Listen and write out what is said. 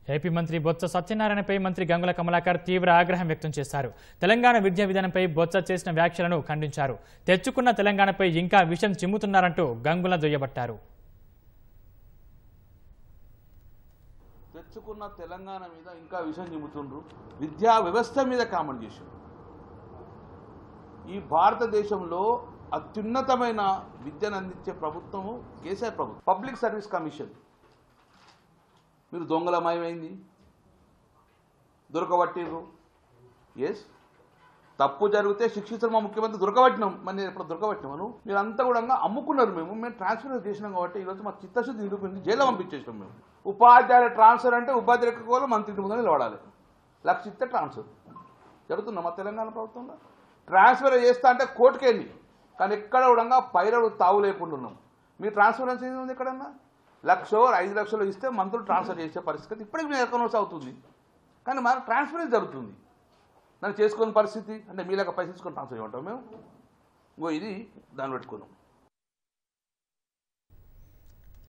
AP మంత్రి బొత్స సత్యనారాయణపై మంత్రి గంగుల కమలాకర్ తీవ్ర ఆగ్రహం వ్యక్తం చేశారు తెలంగాణ విద్యా విధానంపై బొత్స చేసిన వ్యాఖ్యలను ఖండించారు తెచ్చుకున్న తెలంగాణపై ఇంకా విషం చిమ్ముతున్నారంటూ గంగుల దుయ్యబట్టారు తెచ్చుకున్న తెలంగాణ మీద ఇంకా విషయం చెబుతుండ్రు విద్యా వ్యవస్థ మీద కామెంట్ చేశారు ఈ భారతదేశంలో అత్యున్నతమైన విద్యను అందించే ప్రభుత్వము కేసీఆర్ ప్రభుత్వం పబ్లిక్ సర్వీస్ కమిషన్ మీరు దొంగలమయమైంది దొరకబట్టిర్రు ఎస్ తప్పు జరిగితే శిక్షించడం మా ముఖ్యమంత్రి దొరకబట్టినాం మరి నేను ఎప్పుడు దొరకబట్టినామను మీరు అంతా కూడా అమ్ముకున్నారు మేము మేము ట్రాన్స్ఫర్ చేసినాం కాబట్టి ఈరోజు మా చిత్తశుద్ధి నిరూపించి జైల్లో పంపించేసినాం మేము ఉపాధ్యాయుల ట్రాన్స్ఫర్ అంటే ఉపాధ్యాయుల ఎక్కువ మంత్రి ముందు నిలబడాలి లక్ష ఇస్తే ట్రాన్స్ఫర్ జరుగుతుందా మా తెలంగాణ ప్రభుత్వంలో ట్రాన్స్ఫర్ చేస్తా అంటే కోర్టుకెళ్ళి కానీ ఎక్కడ కూడా పైరడు తావు లేకుండా ఉన్నాం మీ ట్రాన్స్ఫరెన్స్ ఏది ఉంది ఎక్కడన్నా లక్షో ఐదు లక్షలు ఇస్తే మంత్రులు ట్రాన్స్ఫర్ చేసే పరిస్థితి ఇప్పటికి మీ ఎకనోస్ అవుతుంది కానీ మన ట్రాన్స్ఫరెన్స్ జరుగుతుంది నన్ను చేసుకునే పరిస్థితి అంటే మీలాగా పైసలు తీసుకొని ట్రాన్స్ఫర్ చేయమంటాం మేము ఇంకో ఇది దాన్ని పెట్టుకున్నాం